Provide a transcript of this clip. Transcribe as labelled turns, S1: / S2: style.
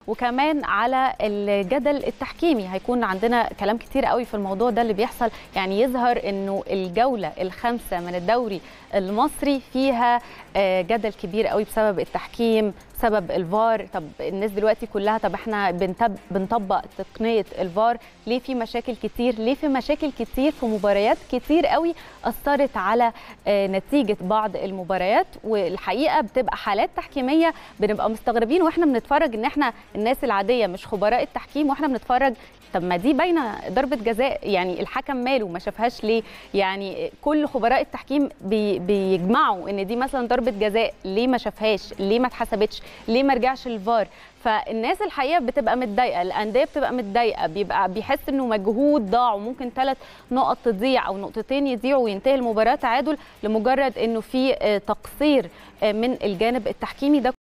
S1: وكمان على الجدل التحكيمي هيكون عندنا كلام كتير قوي في الموضوع ده اللي بيحصل يعني يظهر انه الجوله الخامسه من الدوري المصري فيها جدل كبير قوي بسبب التحكيم بسبب الفار طب الناس دلوقتي كلها طب احنا بنتب بنطبق تقنيه الفار ليه في مشاكل كتير ليه في مشاكل كتير في مباريات كتير قوي اثرت على نتيجه بعض المباريات والحقيقه بتبقى حالات تحكيميه بنبقى مستغربين واحنا بنتفرج ان احنا الناس العاديه مش خبراء التحكيم واحنا بنتفرج طب ما دي باينه ضربه جزاء يعني الحكم ماله ما شافهاش ليه يعني كل خبراء التحكيم بي بيجمعوا ان دي مثلا ضربه جزاء ليه ما شافهاش ليه ما اتحسبتش ليه ما رجعش الفار فالناس الحقيقه بتبقى متضايقه الانديه بتبقى متضايقه بيبقى بيحس انه مجهود ضاع وممكن ثلاث نقط تضيع او نقطتين يضيعوا وينتهي المباراه تعادل لمجرد انه في تقصير من الجانب التحكيمي ده